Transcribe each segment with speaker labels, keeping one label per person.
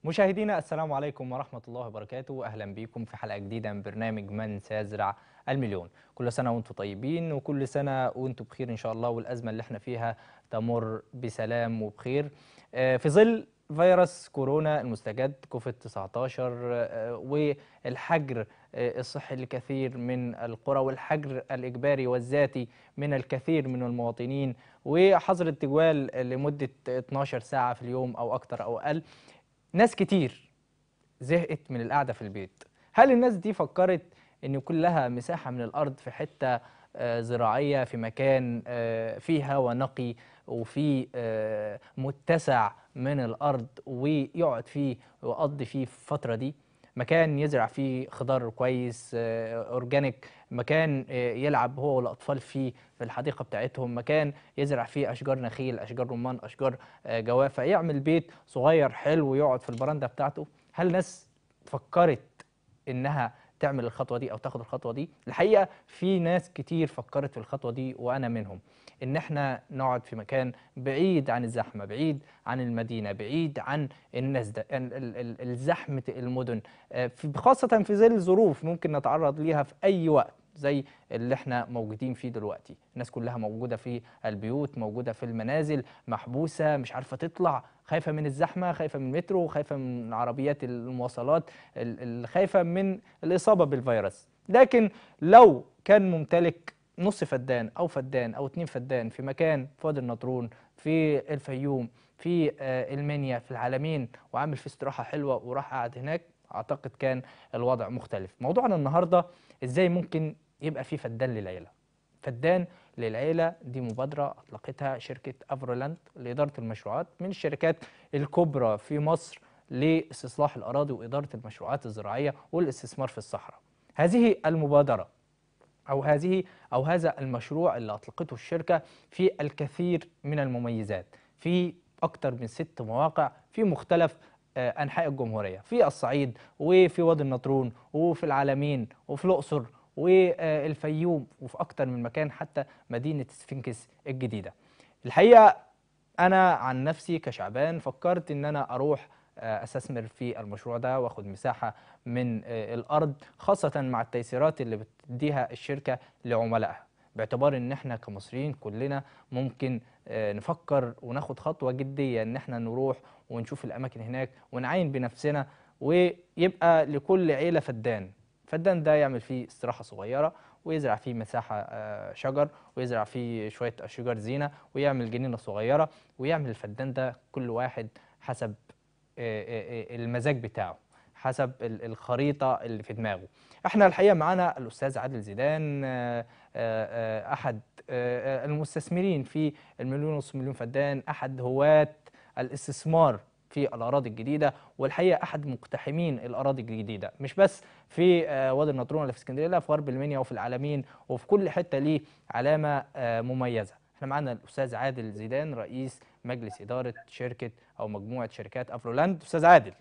Speaker 1: مشاهدينا السلام عليكم ورحمة الله وبركاته أهلا بكم في حلقة جديدة من برنامج من سيزرع المليون كل سنة وانتم طيبين وكل سنة وانتم بخير إن شاء الله والأزمة اللي احنا فيها تمر بسلام وبخير آه، في ظل فيروس كورونا المستجد كوفيد 19 آه، والحجر آه، الصحي لكثير من القرى والحجر الإجباري والذاتي من الكثير من المواطنين وحظر التجوال لمدة 12 ساعة في اليوم أو أكثر أو أقل ناس كتير زهقت من القعدة في البيت هل الناس دي فكرت ان يكون لها مساحة من الارض في حتة آه، زراعية في مكان آه، فيه هواء نقي وفي آه، متسع من الارض ويقعد فيه ويقضي فيه الفترة دي مكان يزرع فيه خضار كويس آه، اورجانيك مكان آه، يلعب هو والاطفال فيه في الحديقه بتاعتهم مكان يزرع فيه اشجار نخيل اشجار رمان اشجار آه، جوافه يعمل بيت صغير حلو ويقعد في البرندة بتاعته هل ناس فكرت انها تعمل الخطوه دي او تاخد الخطوه دي الحقيقه في ناس كتير فكرت في الخطوه دي وانا منهم ان احنا نقعد في مكان بعيد عن الزحمه بعيد عن المدينه بعيد عن الناس ده ال- ال- ال- الزحمه المدن آه، في- خاصه في ظل ظروف ممكن نتعرض ليها في اي وقت زي اللي احنا موجودين فيه دلوقتي الناس كلها موجوده في البيوت موجوده في المنازل محبوسه مش عارفه تطلع خايفه من الزحمه خايفه من المترو خايفه من عربيات المواصلات ال- ال- خايفه من الاصابه بالفيروس لكن لو كان ممتلك نص فدان او فدان او اتنين فدان في مكان في وادي النطرون في الفيوم في آه، المنيا في العالمين وعامل فيه استراحه حلوه وراح قاعد هناك اعتقد كان الوضع مختلف موضوعنا النهارده ازاي ممكن يبقى في فدان للعيله فدان للعيله دي مبادره اطلقتها شركه افرولاند لاداره المشروعات من الشركات الكبرى في مصر لاستصلاح الاراضي واداره المشروعات الزراعيه والاستثمار في الصحراء هذه المبادره او هذه او هذا المشروع اللي اطلقته الشركه في الكثير من المميزات في اكثر من ست مواقع في مختلف آه، انحاء الجمهوريه في الصعيد وفي وادي النطرون وفي العالمين وفي الاقصر والفيوم وفي اكثر من مكان حتى مدينه سفنكس الجديده الحقيقه انا عن نفسي كشعبان فكرت ان انا اروح آه، استثمر في المشروع ده واخد مساحه من آه، الارض خاصه مع التيسيرات اللي بتديها الشركه لعملائها باعتبار ان احنا كمصريين كلنا ممكن آه، نفكر وناخد خطوه جديه ان احنا نروح ونشوف الاماكن هناك ونعاين بنفسنا ويبقى لكل عيله فدان فدان ده يعمل فيه استراحه صغيره ويزرع فيه مساحه آه، شجر ويزرع فيه شويه اشجار زينه ويعمل جنينه صغيره ويعمل الفدان ده كل واحد حسب آه، آه، آه، المزاج بتاعه حسب ال- الخريطه اللي في دماغه احنا الحقيقه معانا الاستاذ عادل زيدان آه، آه، آه، احد آه، آه، المستثمرين في المليون ونص مليون فدان احد هواة الاستثمار في الاراضي الجديده والحقيقه احد مقتحمين الاراضي الجديده مش بس في آه، وادي النطرون ولا في اسكندريه لا في غرب المنيا وفي العالمين وفي كل حته ليه علامه آه، مميزه احنا معانا الاستاذ عادل زيدان رئيس مجلس اداره شركه او مجموعه شركات افرولاند استاذ عادل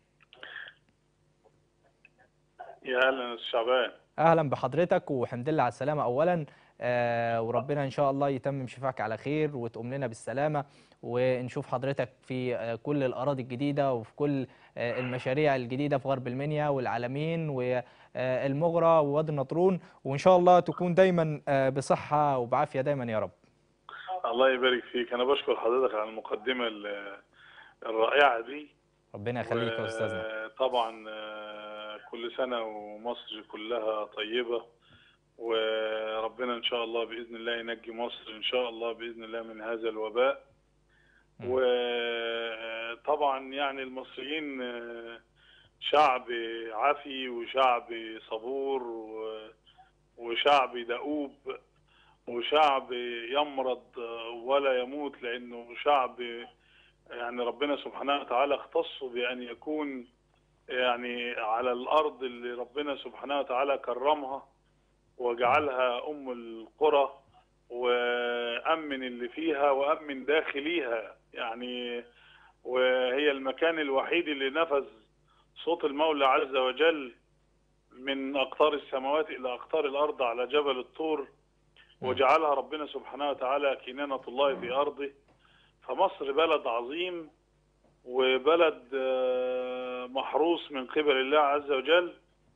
Speaker 2: يا اهلا يا أستاذ شعبان
Speaker 1: اهلا بحضرتك وحمد لله على السلامه اولا آه وربنا ان شاء الله يتمم شفاك على خير وتقوم لنا بالسلامه ونشوف حضرتك في آه كل الاراضي الجديده وفي كل آه المشاريع الجديده في غرب المنيا والعالمين والمغرى ووادي النطرون وان شاء الله تكون دايما آه بصحه وبعافيه دايما يا رب
Speaker 2: الله يبارك فيك انا بشكر حضرتك على المقدمه ال- الرائعه دي
Speaker 1: ربنا يخليك يا استاذنا
Speaker 2: طبعا آه، كل سنه ومصر كلها طيبه وربنا ان شاء الله باذن الله ينجي مصر ان شاء الله باذن الله من هذا الوباء
Speaker 1: مم.
Speaker 2: وطبعا يعني المصريين آه، شعب عافي وشعب صبور و- وشعب دؤوب وشعب يمرض ولا يموت لانه شعب يعني ربنا سبحانه وتعالى اختصه بان يكون يعني على الارض اللي ربنا سبحانه وتعالى كرمها وجعلها ام القرى وامن اللي فيها وامن داخليها يعني وهي المكان الوحيد اللي نفذ صوت المولى عز وجل من اقطار السماوات الى اقطار الارض على جبل الطور وجعلها ربنا سبحانه وتعالى كنانة الله في أرضه فمصر بلد عظيم وبلد آه، محروس من قبل الله عز وجل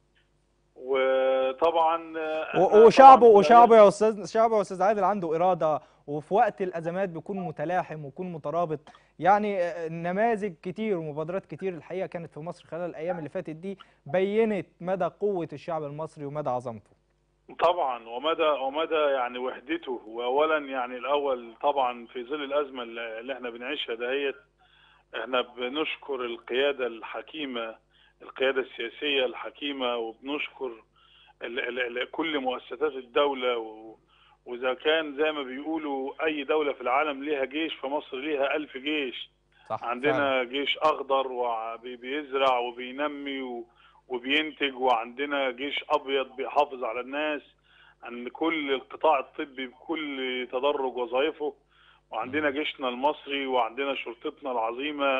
Speaker 2: وطبعا آه،
Speaker 1: و-
Speaker 2: إحنا
Speaker 1: وشعبه
Speaker 2: طبعاً في
Speaker 1: وشعبه يا استاذ شعبه يا استاذ عادل عنده اراده وفي وقت الازمات بيكون متلاحم ويكون مترابط يعني آه، نماذج كتير ومبادرات كتير الحقيقه كانت في مصر خلال الايام اللي فاتت دي بينت مدى قوه الشعب المصري ومدى عظمته
Speaker 2: طبعا ومدى ومدى يعني وحدته واولا يعني الاول طبعا في ظل الازمه اللي اللي احنا بنعيشها دهيت احنا بنشكر القياده الحكيمه القياده السياسيه الحكيمه وبنشكر ال ال ال كل مؤسسات الدوله و واذا كان زي ما بيقولوا اي دوله في العالم ليها جيش فمصر ليها ألف جيش
Speaker 1: صح
Speaker 2: عندنا
Speaker 1: فعلا.
Speaker 2: جيش اخضر وبيزرع وبينمي و- وبينتج وعندنا جيش ابيض بيحافظ على الناس عن كل القطاع الطبي بكل تدرج وظائفه وعندنا جيشنا المصري وعندنا شرطتنا العظيمه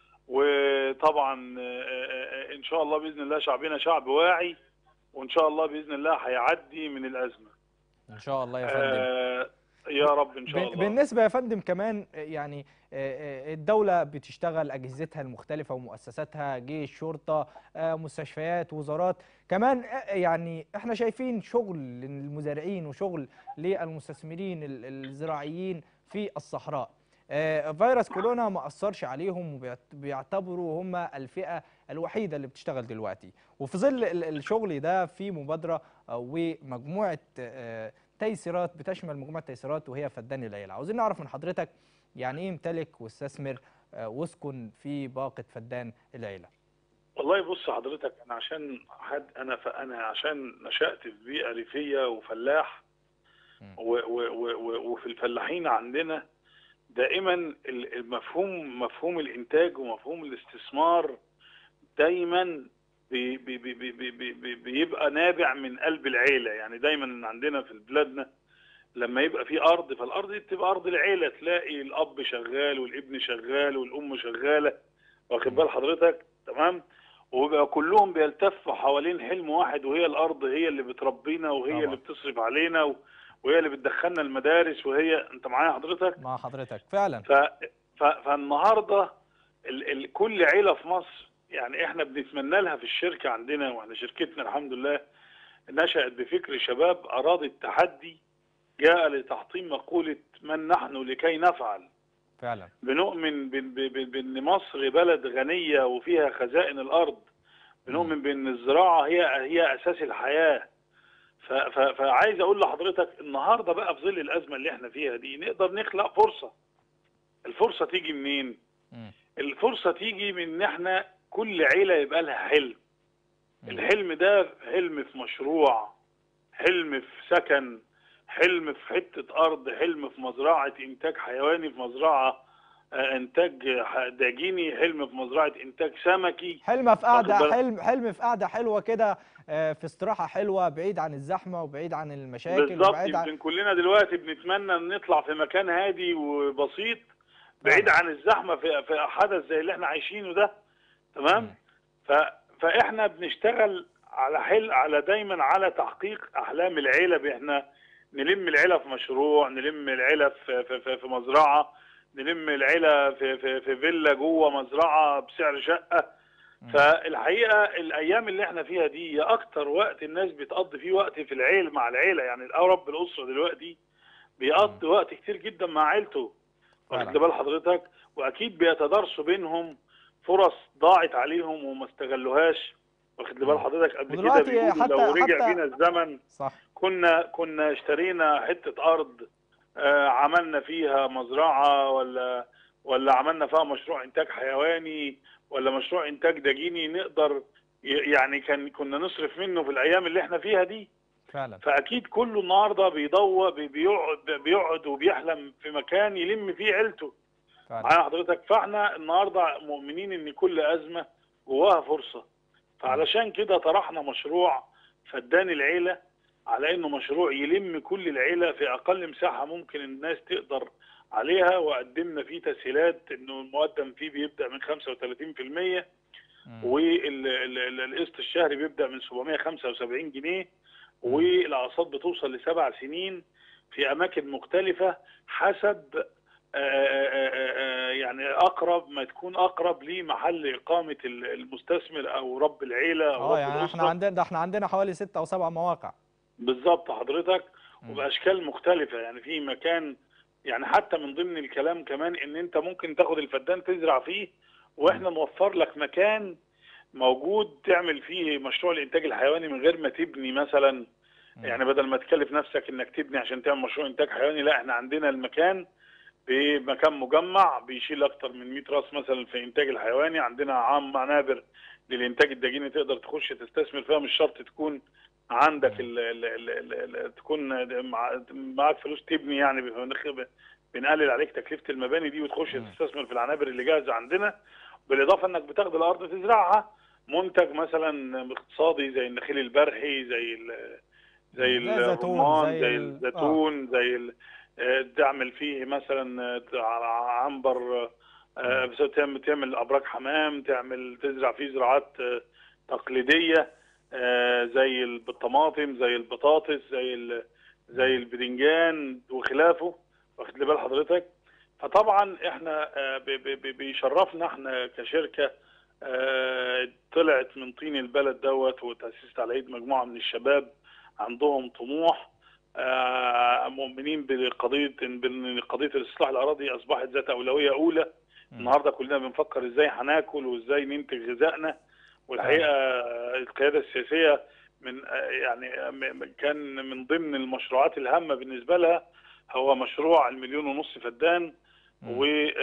Speaker 2: وطبعا آه، آه، آه، ان شاء الله باذن الله شعبنا شعب واعي وان شاء الله باذن الله هيعدي من الازمه
Speaker 1: ان شاء الله يا فندم
Speaker 2: آه، يا رب ان شاء
Speaker 1: بن-
Speaker 2: الله
Speaker 1: بالنسبة يا فندم كمان يعني آه، آه، الدولة بتشتغل أجهزتها المختلفة ومؤسساتها جيش شرطة آه، مستشفيات وزارات كمان آه، يعني احنا شايفين شغل للمزارعين وشغل للمستثمرين ال- الزراعيين في الصحراء آه، فيروس كورونا ما أثرش عليهم وبيعتبروا هم الفئة الوحيدة اللي بتشتغل دلوقتي وفي ظل ال- الشغل ده في مبادرة آه، ومجموعة آه، تيسيرات بتشمل مجموعه تيسيرات وهي فدان العيله عاوزين نعرف من حضرتك يعني ايه امتلك واستثمر آه، واسكن في باقه فدان العيله
Speaker 2: والله بص حضرتك انا عشان حد انا انا عشان نشأت في بيئه ريفيه وفلاح
Speaker 1: مم.
Speaker 2: و و و و وفي الفلاحين عندنا دائما ال- المفهوم مفهوم الانتاج ومفهوم الاستثمار دايما بي بي بي بي بي بي بي بيبقى نابع من قلب العيله يعني دايما عندنا في بلادنا لما يبقى في ارض فالارض دي بتبقى ارض العيله تلاقي الاب شغال والابن شغال والام شغاله واخد بال حضرتك تمام وبيبقى كلهم بيلتفوا حوالين حلم واحد وهي الارض هي اللي بتربينا وهي
Speaker 1: طبعا.
Speaker 2: اللي بتصرف علينا و- وهي اللي بتدخلنا المدارس وهي انت معايا حضرتك
Speaker 1: مع حضرتك فعلا
Speaker 2: ف... ف... فالنهارده ال... ال... كل عيله في مصر يعني احنا بنتمنى لها في الشركه عندنا واحنا شركتنا الحمد لله نشأت بفكر شباب اراد التحدي جاء لتحطيم مقوله من نحن لكي نفعل
Speaker 1: فعلا
Speaker 2: بنؤمن بان بان- بان مصر بلد غنيه وفيها خزائن الارض بنؤمن بان الزراعه هي هي اساس الحياه ف- ف- فعايز اقول لحضرتك النهارده بقى في ظل الازمه اللي احنا فيها دي نقدر نخلق فرصه الفرصه تيجي منين
Speaker 1: مم.
Speaker 2: الفرصه تيجي من ان احنا كل عيله يبقى لها حلم
Speaker 1: مم.
Speaker 2: الحلم ده حلم في مشروع حلم في سكن حلم في حتة أرض حلم في مزرعة إنتاج حيواني في مزرعة آه، إنتاج ح- داجيني حلم في مزرعة إنتاج سمكي
Speaker 1: حلم في قعده
Speaker 2: واخد بالك؟
Speaker 1: حلم حلم في قعده حلوه كده آه، في استراحه حلوه بعيد عن الزحمه وبعيد عن المشاكل
Speaker 2: بالظبط
Speaker 1: وبعيد عن
Speaker 2: يمكن كلنا دلوقتي بنتمنى ان نطلع في مكان هادي وبسيط بعيد
Speaker 1: نعم.
Speaker 2: عن الزحمه في في حدث زي اللي احنا عايشينه ده تمام
Speaker 1: مم.
Speaker 2: ف فاحنا بنشتغل على حل على دايما على تحقيق احلام العيله احنا نلم العيله في مشروع نلم العيله في في, في, في مزرعه نلم العيله في في, في فيلا جوه مزرعه بسعر شقه
Speaker 1: مم.
Speaker 2: فالحقيقه الايام اللي احنا فيها دي هي اكتر وقت الناس بتقضي فيه وقت في العيل مع العيله يعني رب الاسره دلوقتي بيقضي وقت كتير جدا مع عيلته
Speaker 1: فعلا.
Speaker 2: واخد بال حضرتك واكيد بيتدارسوا بينهم فرص ضاعت عليهم وما استغلوهاش واخد بال حضرتك قبل كده
Speaker 1: ودلوقتي
Speaker 2: بيقولوا
Speaker 1: حتى-
Speaker 2: لو رجع
Speaker 1: حتى-
Speaker 2: بينا الزمن
Speaker 1: صح
Speaker 2: كنا كنا اشترينا حته ارض آه، عملنا فيها مزرعه ولا ولا عملنا فيها مشروع انتاج حيواني ولا مشروع انتاج دجيني نقدر ي- يعني كان كنا نصرف منه في الايام اللي احنا فيها دي
Speaker 1: فعلا
Speaker 2: فاكيد كله النهارده بيدور بي- بيقعد بيقعد وبيحلم في مكان يلم فيه عيلته
Speaker 1: فعلا
Speaker 2: معايا حضرتك فاحنا النهارده مؤمنين ان كل ازمه جواها فرصه فعلشان كده طرحنا مشروع فدان العيله على انه مشروع يلم كل العيله في اقل مساحه ممكن الناس تقدر عليها وقدمنا فيه تسهيلات انه المقدم فيه بيبدا من 35%
Speaker 1: مم.
Speaker 2: والقسط الشهري بيبدا من 775 جنيه والاقساط بتوصل لسبع سنين في اماكن مختلفه حسب آه، آه، آه، يعني اقرب ما تكون اقرب لمحل اقامه ال- المستثمر او رب العيله او
Speaker 1: اه
Speaker 2: رب
Speaker 1: يعني احنا
Speaker 2: الاسره
Speaker 1: عندنا ده احنا عندنا حوالي ستة او سبع مواقع
Speaker 2: بالظبط حضرتك
Speaker 1: مم.
Speaker 2: وباشكال مختلفه يعني في مكان يعني حتى من ضمن الكلام كمان ان انت ممكن تاخد الفدان تزرع فيه واحنا نوفر لك مكان موجود تعمل فيه مشروع الانتاج الحيواني من غير ما تبني مثلا
Speaker 1: مم.
Speaker 2: يعني بدل ما تكلف نفسك انك تبني عشان تعمل مشروع انتاج حيواني لا احنا عندنا المكان بمكان مجمع بيشيل اكتر من 100 راس مثلا في الانتاج الحيواني عندنا عام منابر للانتاج الدجيني تقدر تخش تستثمر فيها مش شرط تكون عندك ال ال ال ال ال تكون مع- معاك فلوس تبني يعني بنخ- بنقلل عليك تكلفه المباني دي وتخش
Speaker 1: مم.
Speaker 2: تستثمر في العنابر اللي جاهزه عندنا بالاضافه انك بتاخد الارض تزرعها منتج مثلا اقتصادي زي النخيل البرحي زي ال زي
Speaker 1: زي الزيتون،
Speaker 2: الرمان
Speaker 1: زي
Speaker 2: زي
Speaker 1: ال-
Speaker 2: الزيتون زي ال- آه، تعمل فيه مثلا آه، عنبر آه، بس تعمل تعمل ابراج حمام تعمل تزرع فيه زراعات آه، تقليديه آه، زي الطماطم زي البطاطس زي ال- زي البدنجان وخلافه واخد لي بال حضرتك فطبعا احنا آه، ب- ب- ب- بيشرفنا احنا كشركه آه، طلعت من طين البلد دوت وتاسست على ايد مجموعه من الشباب عندهم طموح آه، مؤمنين بقضيه بان قضيه الاستصلاح الاراضي اصبحت ذات اولويه اولى
Speaker 1: مم.
Speaker 2: النهارده كلنا بنفكر ازاي هناكل وازاي ننتج غذائنا والحقيقه آه، القياده السياسيه من آه، يعني آه، م- م- كان من ضمن المشروعات الهامه بالنسبه لها هو مشروع المليون ونص فدان
Speaker 1: مم.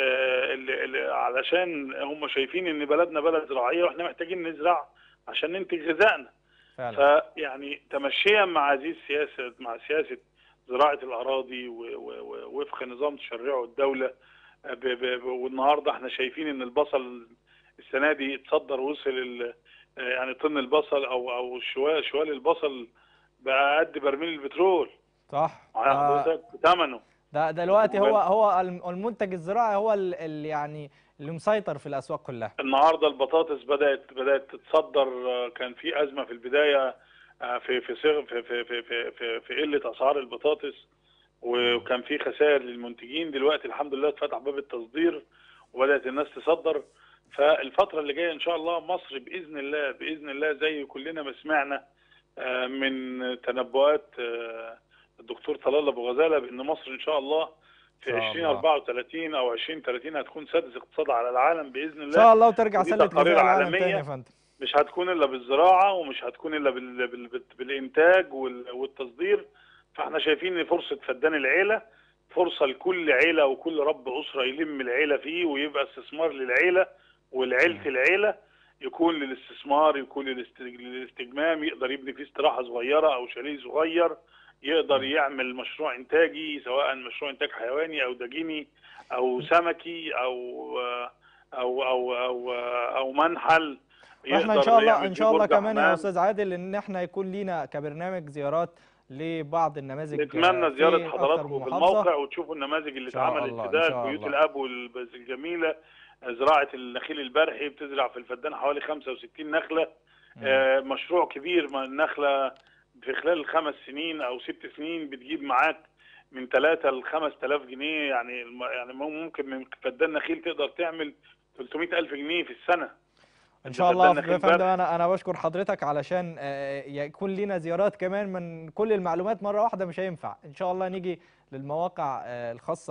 Speaker 2: وعلشان هم شايفين ان بلدنا بلد زراعيه واحنا محتاجين نزرع عشان ننتج غذائنا
Speaker 1: فعلا
Speaker 2: فيعني تمشيا مع هذه السياسه مع سياسه زراعه الاراضي و- و- و- وفق نظام تشرعه الدوله ب- ب- ب- والنهارده احنا شايفين ان البصل السنه دي اتصدر وصل ال- يعني طن البصل او او شوال شوال البصل بقى قد برميل البترول
Speaker 1: صح
Speaker 2: معايا
Speaker 1: آه،
Speaker 2: حضرتك ثمنه
Speaker 1: ده دلوقتي هو
Speaker 2: وبال-
Speaker 1: هو الم- المنتج الزراعي هو ال- اللي يعني اللي مسيطر في الاسواق كلها
Speaker 2: النهارده البطاطس بدات بدات تتصدر آه، كان في ازمه في البدايه آه، في في صغ- في في في في, في, في قله اسعار البطاطس وكان في خسائر للمنتجين دلوقتي الحمد لله اتفتح باب التصدير وبدات الناس تصدر فالفتره اللي جايه ان شاء الله مصر باذن الله باذن الله زي كلنا ما سمعنا آه، من تنبؤات آه، الدكتور طلال ابو غزاله بان مصر ان شاء الله في
Speaker 1: إن شاء الله.
Speaker 2: 2034 او 2030 هتكون سادس اقتصاد على العالم باذن
Speaker 1: ان
Speaker 2: الله
Speaker 1: شاء الله وترجع
Speaker 2: ودي
Speaker 1: سله
Speaker 2: تقارير
Speaker 1: غذاء العالم
Speaker 2: عالمية.
Speaker 1: تاني يا فندم
Speaker 2: مش هتكون الا بالزراعه ومش هتكون الا بال... بال... بال... بالانتاج وال... والتصدير فاحنا شايفين ان فرصه فدان العيله فرصه لكل عيله وكل رب اسره يلم العيله فيه ويبقى استثمار للعيله ولعيله
Speaker 1: مم.
Speaker 2: العيله يكون للاستثمار يكون للاست- للاستجمام يقدر يبني فيه استراحه صغيره او شاليه صغير يقدر
Speaker 1: مم.
Speaker 2: يعمل مشروع انتاجي سواء مشروع انتاج حيواني او دجيني او سمكي او او او او, أو منحل
Speaker 1: واحنا ان
Speaker 2: يقدر
Speaker 1: شاء الله
Speaker 2: يعمل
Speaker 1: ان
Speaker 2: فيه
Speaker 1: شاء الله
Speaker 2: برج
Speaker 1: كمان يا
Speaker 2: حمام.
Speaker 1: استاذ عادل ان احنا يكون لينا كبرنامج زيارات لبعض النماذج
Speaker 2: نتمنى
Speaker 1: في
Speaker 2: زيارة
Speaker 1: أكتر
Speaker 2: حضراتكم
Speaker 1: من
Speaker 2: في
Speaker 1: محافظة.
Speaker 2: الموقع وتشوفوا النماذج اللي
Speaker 1: إن شاء
Speaker 2: اتعملت
Speaker 1: الله،
Speaker 2: في
Speaker 1: إن
Speaker 2: ده
Speaker 1: شاء
Speaker 2: بيوت
Speaker 1: الله.
Speaker 2: الاب والبز الجميله زراعه النخيل البرحي بتزرع في الفدان حوالي 65 نخله
Speaker 1: مم.
Speaker 2: آه، مشروع كبير ما النخله في خلال خمس سنين او ست سنين بتجيب معاك من 3 ل 5000 جنيه يعني الم- يعني ممكن من فدان نخيل تقدر تعمل 300 الف جنيه في السنه
Speaker 1: ان شاء الله
Speaker 2: فدان
Speaker 1: يا
Speaker 2: نخيل
Speaker 1: فندم
Speaker 2: برحي.
Speaker 1: انا انا بشكر حضرتك علشان آه، يكون لينا زيارات كمان من كل المعلومات مره واحده مش هينفع ان شاء الله نيجي للمواقع آه، الخاصه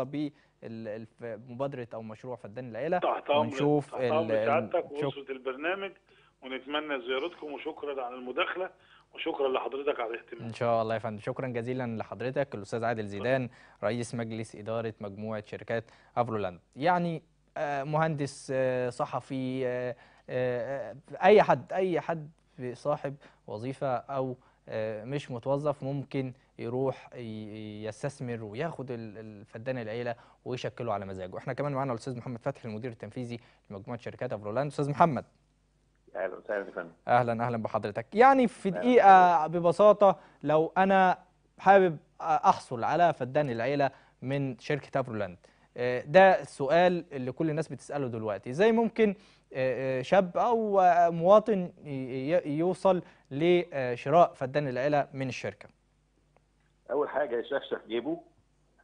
Speaker 1: بمبادره او مشروع فدان العيله
Speaker 2: تحت امر
Speaker 1: ونشوف
Speaker 2: تحت
Speaker 1: ال-
Speaker 2: امر سعادتك
Speaker 1: شك-
Speaker 2: واسره البرنامج ونتمنى زيارتكم وشكرا على المداخله وشكرا لحضرتك على الاهتمام
Speaker 1: ان شاء الله يا فندم شكرا جزيلا لحضرتك الاستاذ عادل زيدان رئيس مجلس اداره مجموعه شركات افرولاند يعني آه، مهندس آه، صحفي آه، آه، آه، اي حد اي حد في صاحب وظيفه او آه، مش متوظف ممكن يروح ي- يستثمر وياخد ال- الفدان العيله ويشكله على مزاجه احنا كمان معانا الاستاذ محمد فتحي المدير التنفيذي لمجموعه شركات افرولاند استاذ محمد
Speaker 3: اهلا وسهلا يا فندم
Speaker 1: اهلا اهلا بحضرتك يعني في
Speaker 3: أهلاً
Speaker 1: دقيقه ببساطه لو انا حابب احصل على فدان العيله من شركه افرولاند آه، ده السؤال اللي كل الناس بتساله دلوقتي ازاي ممكن آه، آه، شاب او آه، مواطن ي- ي- يوصل لشراء فدان العيله من الشركه
Speaker 3: اول حاجه يشخشخ جيبه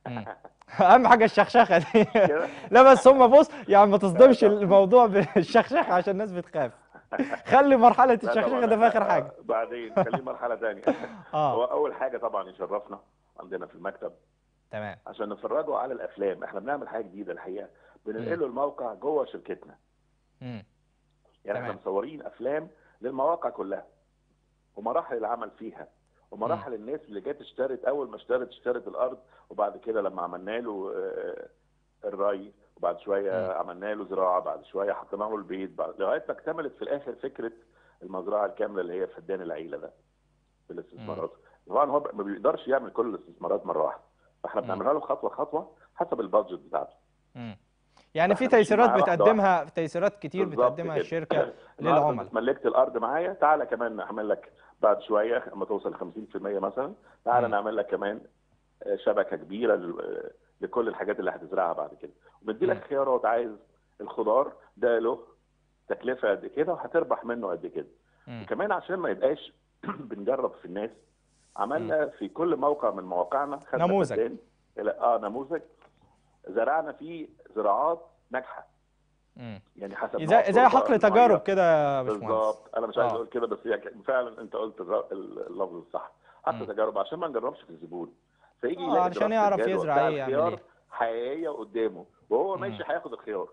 Speaker 1: مم. اهم حاجه الشخشخه دي
Speaker 3: كده
Speaker 1: لا بس هم بص يعني ما تصدمش الموضوع بالشخشخه عشان الناس بتخاف خلي مرحله
Speaker 3: لا طبعاً
Speaker 1: الشخشخه ده في اخر
Speaker 3: إحنا
Speaker 1: حاجه
Speaker 3: بعدين خليه مرحله ثانيه هو
Speaker 1: اه
Speaker 3: اول حاجه طبعا يشرفنا عندنا في المكتب
Speaker 1: تمام
Speaker 3: عشان نفرجه على الافلام احنا بنعمل حاجه جديده الحقيقه بننقله الموقع جوه شركتنا
Speaker 1: مم.
Speaker 3: يعني احنا
Speaker 1: تمام.
Speaker 3: مصورين افلام للمواقع كلها ومراحل العمل فيها ومراحل الناس اللي جت اشترت اول ما اشترت اشترت الارض وبعد كده لما عملنا له آه، الري وبعد شويه
Speaker 1: مم.
Speaker 3: عملنا له زراعه بعد شويه حطينا له البيت بعد لغايه ما اكتملت في الاخر فكره المزرعه الكامله اللي هي فدان العيله ده في الاستثمارات طبعا هو ما بيقدرش يعمل كل الاستثمارات مره واحده فاحنا
Speaker 1: مم.
Speaker 3: بنعملها له خطوه خطوه حسب البادجت بتاعته
Speaker 1: مم. يعني في
Speaker 3: فإحنا ماشيين
Speaker 1: تيسيرات
Speaker 3: معاه واحدة
Speaker 1: بتقدمها تيسيرات كتير
Speaker 3: بالظبط
Speaker 1: بتقدمها
Speaker 3: كده.
Speaker 1: الشركه
Speaker 3: النهارده
Speaker 1: للعملاء
Speaker 3: انت ملكت الارض معايا تعالى كمان نعمل لك بعد شويه اما توصل 50% مثلا تعالى
Speaker 1: مم.
Speaker 3: نعمل لك كمان آه، شبكه كبيره لل- آه، لكل الحاجات اللي هتزرعها بعد كده وبندي لك
Speaker 1: مم.
Speaker 3: خيارات عايز الخضار ده له تكلفه قد كده وهتربح منه قد كده
Speaker 1: مم.
Speaker 3: وكمان عشان ما يبقاش بنجرب في الناس عملنا في كل موقع من مواقعنا خدنا
Speaker 1: نموذج.
Speaker 3: فدان إلى- اه نموذج زرعنا فيه زراعات ناجحه
Speaker 1: مم.
Speaker 3: يعني حسب نوع
Speaker 1: زي زي
Speaker 3: التربة،
Speaker 1: حقل
Speaker 3: المية.
Speaker 1: تجارب كده يا باشمهندس
Speaker 3: بالظبط انا مش عايز
Speaker 1: آه.
Speaker 3: اقول كده بس هي ك- فعلا انت قلت الر- اللفظ الصح حتى
Speaker 1: مم.
Speaker 3: تجارب عشان ما نجربش في الزبون فيجي
Speaker 1: آه،
Speaker 3: يلاقي
Speaker 1: علشان
Speaker 3: دراسة
Speaker 1: يعرف
Speaker 3: الجدوى
Speaker 1: يزرع
Speaker 3: بتاع
Speaker 1: إيه، يعمل
Speaker 3: الخيار
Speaker 1: إيه.
Speaker 3: حقيقيه قدامه وهو
Speaker 1: مم.
Speaker 3: ماشي هياخد الخيار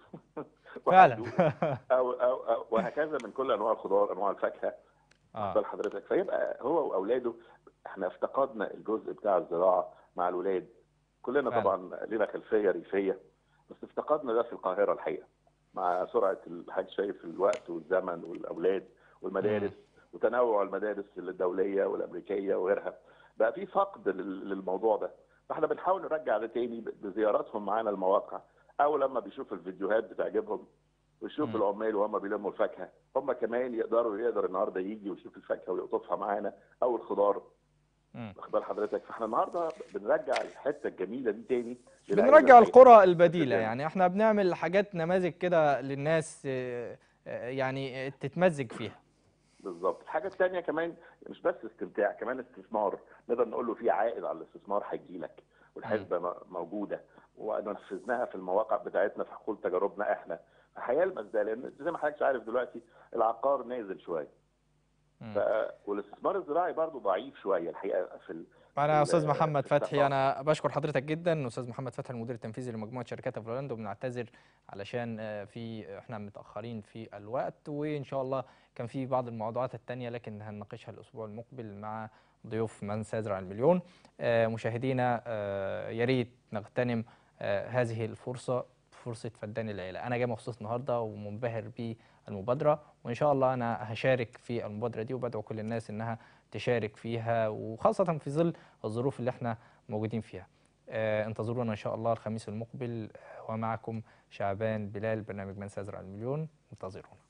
Speaker 1: فعلا
Speaker 3: وهيدوق. أو, أو, أو وهكذا من كل انواع الخضار انواع الفاكهه
Speaker 1: اه
Speaker 3: بال حضرتك فيبقى هو واولاده احنا افتقدنا الجزء بتاع الزراعه مع الولاد كلنا
Speaker 1: فعلا.
Speaker 3: طبعا لنا خلفيه ريفيه بس افتقدنا ده في القاهره الحقيقه مع سرعه الحاج شايف الوقت والزمن والاولاد والمدارس وتنوع المدارس الدوليه والامريكيه وغيرها بقى في فقد لل- للموضوع ده فاحنا بنحاول نرجع ده تاني ب- بزياراتهم معانا المواقع او لما بيشوفوا الفيديوهات بتعجبهم ويشوف
Speaker 1: مم.
Speaker 3: العمال وهم بيلموا الفاكهه هم كمان يقدروا يقدر النهارده يجي ويشوف الفاكهه ويقطفها معانا او الخضار
Speaker 1: مم.
Speaker 3: واخد بال حضرتك فاحنا النهارده بنرجع الحته الجميله دي تاني للعيلة
Speaker 1: بنرجع
Speaker 3: الحقيقة.
Speaker 1: القرى البديلة
Speaker 3: تمام.
Speaker 1: يعني احنا بنعمل حاجات نماذج كده للناس آه، آه، يعني آه، تتمزج فيها
Speaker 3: بالظبط الحاجه الثانيه كمان مش بس استمتاع كمان استثمار نقدر نقول له في عائد على الاستثمار هيجي لك والحسبه م- موجوده ونفذناها في المواقع بتاعتنا في حقول تجاربنا احنا هيلمس ده لان زي ما حضرتك عارف دلوقتي العقار نازل شويه
Speaker 1: مم.
Speaker 3: ف... والاستثمار الزراعي برضه ضعيف شويه الحقيقه في ال...
Speaker 1: انا يا
Speaker 3: ال-
Speaker 1: استاذ محمد فتحي
Speaker 3: الثقافة.
Speaker 1: انا بشكر حضرتك جدا استاذ محمد فتحي المدير التنفيذي لمجموعه شركات افرلاند وبنعتذر علشان آه، في احنا متاخرين في الوقت وان شاء الله كان في بعض الموضوعات التانية لكن هنناقشها الاسبوع المقبل مع ضيوف من سيزرع المليون آه، مشاهدينا آه، يا ريت نغتنم آه، هذه الفرصه فرصه فدان العيله انا جاي مخصوص النهارده ومنبهر بالمبادره وان شاء الله انا هشارك في المبادره دي وبدعو كل الناس انها تشارك فيها وخاصه في ظل الظروف اللي احنا موجودين فيها آه، انتظرونا ان شاء الله الخميس المقبل آه، ومعكم شعبان بلال برنامج من سيزرع المليون انتظرونا